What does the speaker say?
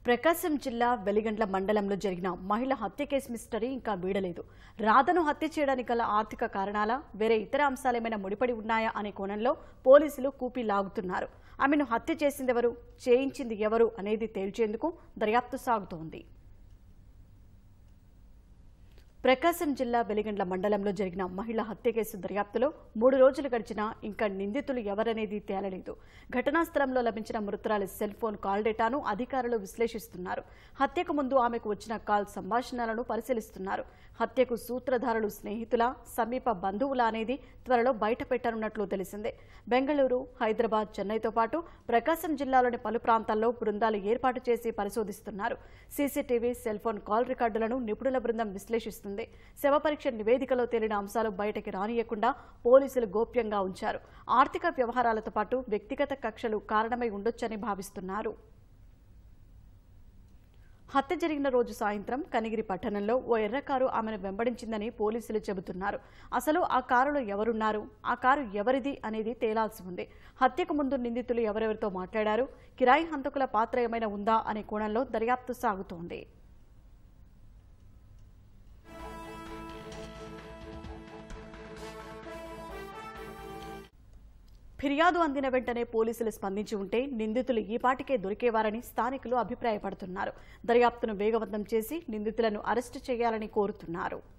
ప్రకాశం జిల్లా వెలిగండ్ల మండలంలో జరిగిన మహిళ హత్య కేసు మిస్టరీ ఇంకా వీడలేదు రాధను హత్య చేయడానికి గల ఆర్థిక కారణాల వేరే ఇతర అంశాలేమైనా ముడిపడి ఉన్నాయా అనే కోణంలో పోలీసులు కూపి లాగుతున్నారు ఆమెను హత్య చేసిందెవరు చేయించింది ఎవరు అనేది తేల్చేందుకు దర్యాప్తు సాగుతోంది ప్రకాశం జిల్లా వెలిగండ్ల మండలంలో జరిగిన మహిళ హత్య కేసు దర్యాప్తులో మూడు రోజులు గడిచినా ఇంకా నిందితులు ఎవరనేది తేలలేదు ఘటనా స్థలంలో లభించిన మృతురాలి సెల్ ఫోన్ కాల్ డేటాను అధికారులు విశ్లేషిస్తున్నారు హత్యకు ముందు ఆమెకు వచ్చిన కాల్ సంభాషణలను పరిశీలిస్తున్నారు హత్యకు సూత్రధారులు స్నేహితుల సమీప బంధువుల అనేది త్వరలో బయట పెట్టనున్నట్లు తెలిసిందే బెంగళూరు హైదరాబాద్ చెన్నైతో పాటు ప్రకాశం జిల్లాలోని పలు ప్రాంతాల్లో బృందాలు ఏర్పాటు చేసి పరిశోధిస్తున్నారు సీసీటీవీ సెల్ ఫోన్ కాల్ రికార్డులను నిపుణుల బృందం విశ్లేషిస్తుంది శవ పరీక్ష నివేదికలో తేలిన అంశాలు బయటకి రానియకుండా పోలీసులు గోప్యంగా ఉంచారు ఆర్థిక వ్యవహారాలతో పాటు వ్యక్తిగత కక్షలు కారణమై ఉండొచ్చని భావిస్తున్నారు హత్య జరిగిన రోజు సాయంత్రం కనిగిరి పట్టణంలో ఓ ఎర్ర కారు ఆమెను వెంబడించిందని పోలీసులు చెబుతున్నారు అసలు ఆ కారులో ఎవరున్నారు ఆ కారు ఎవరిది అనేది తేలాల్సి ఉంది హత్యకు ముందు నిందితులు ఎవరెవరితో మాట్లాడారు కిరాయి హంతకుల పాత్ర ఏమైనా ఉందా అనే కోణంలో దర్యాప్తు సాగుతోంది ఫిర్యాదు అందిన వెంటనే పోలీసులు స్పందించి ఉంటే నిందితులు ఈ పాటికే దొరికేవారని స్థానికులు అభిప్రాయపడుతున్నారు దర్యాప్తును వేగవంతం చేసి నిందితులను అరెస్టు చేయాలని కోరుతున్నారు